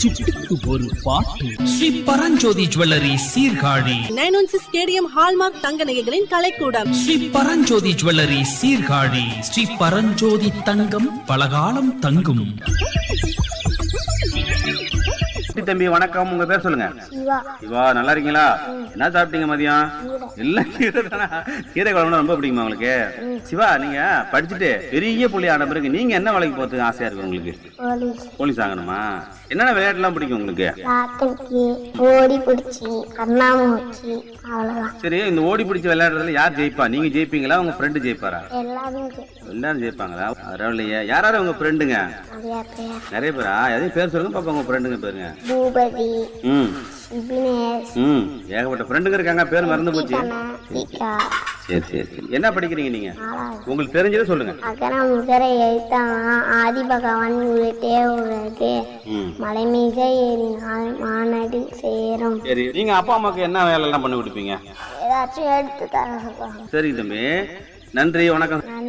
சிட்டுக்கு ஒரு பாட்டு Sri Paranjothi jewellery Sirkazhi nine one six KDM hallmark தங்க நகைகளின் கலைக்கூடம் ஸ்ரீ பரஞ்சோதி ஜுவல்லரி சீர்காழி ஸ்ரீ பரஞ்சோதி தங்கம் பலகாலம் தங்கும் குட்டி தம்பி வணக்கம் உங்க பேர் சொல்லுங்க சிவா நல்லா இருக்கீங்களா என்ன சாப்பிட்டீங்க மதியம் எல்லாம் கீரை தானா கீரை குழம்புனா ரொம்ப பிடிக்குமா உங்களுக்கு சிவா நீங்க படிச்சுட்டு பெரிய புள்ளி ஆன பிறகு நீங்க என்ன வேலைக்கு போறதுக்கு ஆசையா இருக்கு உங்களுக்கு போலீஸ் போலீஸ் ஆகணுமா என்னென்ன விளையாட்டுலாம் பிடிக்கும் உங்களுக்கு லாட்டரிக்கு ஓடி பிடிச்சி கண்ணாமூச்சி அவ்வளோதான் சரி இந்த ஓடி பிடிச்சி விளையாடுறதுல யார் ஜெயிப்பா நீங்க ஜெயிப்பீங்களா உங்க ஃப்ரெண்டு ஜெயிப்பாரா எல்லாரும் எல்லாரும் ஜெயிப்பாங்களா பரவாயில்லையே யார் யாரும் உங்க ஃப்ரெண்டுங்க நிறைய பேர் நிறைய பேரா எதையும் பேர் சொல்லுங்க பாப்பா உங்க ஃப்ரெண்டுங்க பேருங்க பூபதி ம் விக்னேஷ் ம் ஏகப்பட்ட ஃப்ரெண்டுங்க இருக்காங்க பேர் மறந்து போச்சு கண்ணன் விகா சரி சரி சரி என்ன படிக்கிறீங்க நீங்க நாலாவது உங்களுக்கு தெரிஞ்சதை சொல்லுங்க அக்கறம் முகர எழுத்தான் ஆதி பகவான் உருட்டே உலகு ம் மலை மீத ஏறினால் மானடி சேரும் சரி நீங்க அப்பா அம்மாக்கு என்ன வேலை எல்லாம் பண்ணி கொடுப்பீங்க ஏதாச்சும் எடுத்து தர சொல்லுவாங்க சரி தம்பி நன்றி வணக்கம்